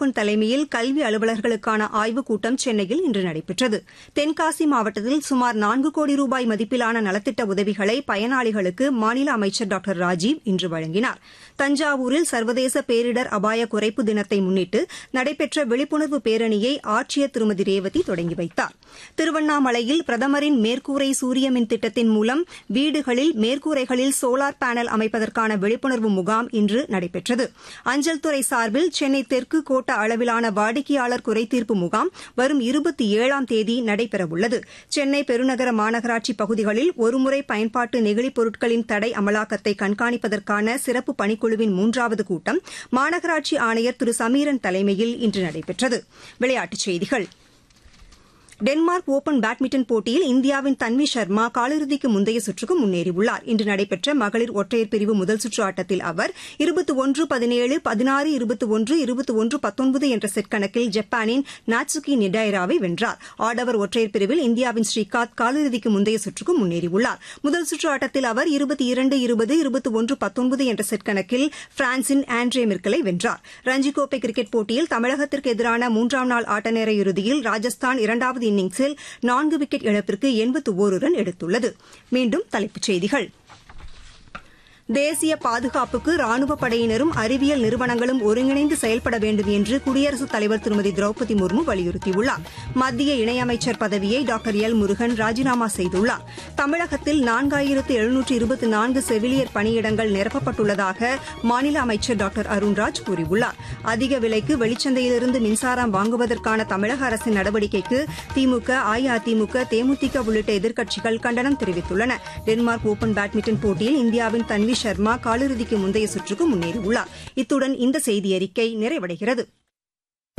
மோகன் தலைமையில் கல்வி அலுவலர்களுக்கான ஆய்வுக் கூட்டம் சென்னையில் இன்று நடைபெற்றது தென்காசி மாவட்டத்தில் சுமார் நான்கு கோடி ரூபாய் மதிப்பிலான நலத்திட்ட உதவிகளை பயனாளிகளுக்கு மாநில அமைச்சர் டாக்டர் ராஜீவ் இன்று வழங்கினார் தஞ்சாவூரில் சர்வதேச பேரிடர் அபாய குறைப்பு தினத்தை முன்னிட்டு நடைபெற்ற விழிப்புணர்வு பேரணியை ஆட்சியர் திருமதி ரேவதி தொடங்கி வைத்தார் திருவண்ணாமலையில் பிரதமரின் மேற்கூரை சூரிய மின் திட்டத்தின் மூலம் வீடுகளில் மேற்கூரைகளில் சோலார் பேனல் அமைப்பதற்கான விழிப்புணர்வு முகாம் இன்று நடைபெற்றது அஞ்சல் துறை சார்பில் சென்னை தெற்கு கோட்ட அளவிலான வாடிக்கையாளர் குறைதீர்ப்பு முகாம் வரும் இருபத்தி ஏழாம் தேதி நடைபெறவுள்ளது சென்னை பெருநகர மாநகராட்சி பகுதிகளில் ஒருமுறை பயன்பாட்டு நெகிழிப் பொருட்களின் தடை அமலாக்கத்தை கண்காணிப்பதற்கான சிறப்பு பணிக்குழுவின் மூன்றாவது கூட்டம் மாநகராட்சி ஆணையர் திரு சமீரன் தலைமையில் இன்று நடைபெற்றது விளையாட்டுச் செய்திகள் டென்மார்க் ஒபன் பேட்மிண்டன் போட்டியில் இந்தியாவின் தன்வி சர்மா காலிறுதிக்கு முந்தைய சுற்றுக்கு முன்னேறியுள்ளார் இன்று நடைபெற்ற மகளிர் ஒற்றையர் பிரிவு முதல் சுற்று ஆட்டத்தில் அவர் இருபத்தி ஒன்று பதினேழு பதினாறு இருபத்தி ஒன்று இருபத்தி ஒன்று பத்தொன்பது என்ற செட் கணக்கில் ஜப்பானின் நாட்சுகி நிடாயராவை வென்றார் ஆடவர் ஒற்றையர் பிரிவில் இந்தியாவின் ஸ்ரீகாந்த் காலிறுதிக்கு முந்தைய சுற்றுக்கு முன்னேறியுள்ளார் முதல் சுற்று ஆட்டத்தில் அவர் இருபத்தி இரண்டு இருபது இருபத்தி ஒன்று பத்தொன்பது என்ற செட் கணக்கில் பிரான்சின் ஆண்ட்ரே மிர்கலை வென்றார் ரஞ்சி கோப்பை கிரிக்கெட் போட்டியில் தமிழகத்திற்கு எதிரான மூன்றாம் நாள் ஆட்டநேர இறுதியில் ராஜஸ்தான் இரண்டாவது இன்னிங்ஸில் நான்கு விக்கெட் இழப்பிற்கு எண்பத்து ஒரு ரன் எடுத்துள்ளது மீண்டும் தலைப்புச் செய்திகள் தேசிய பாதுகாப்புக்கு ராணுவ படையினரும் அறிவியல் நிறுவனங்களும் ஒருங்கிணைந்து செயல்பட வேண்டும் என்று குடியரசுத் தலைவர் திருமதி திரௌபதி முர்மு வலியுறுத்தியுள்ளார் மத்திய இணையமைச்சர் பதவியை டாக்டர் எல் முருகன் ராஜினாமா செய்துள்ளார் தமிழகத்தில் நான்காயிரத்து எழுநூற்று இருபத்தி நான்கு செவிலியர் பணியிடங்கள் நிரப்பப்பட்டுள்ளதாக மாநில அமைச்சர் டாக்டர் அருண்ராஜ் கூறியுள்ளார் அதிக விலைக்கு வெளிச்சந்தையிலிருந்து மின்சாரம் வாங்குவதற்கான தமிழக அரசின் நடவடிக்கைக்கு திமுக அஇஅதிமுக தேமுதிக உள்ளிட்ட எதிர்க்கட்சிகள் கண்டனம் தெரிவித்துள்ளன டென்மார்க் ஒபன் பேட்மிண்டன் போட்டியில் இந்தியாவின் தன்வி சர்மா காலிறுதிக்கு முந்தைய சுற்றுக்கு முன்னேறியுள்ளார் இத்துடன் இந்த செய்தியறிக்கை நிறைவடைகிறது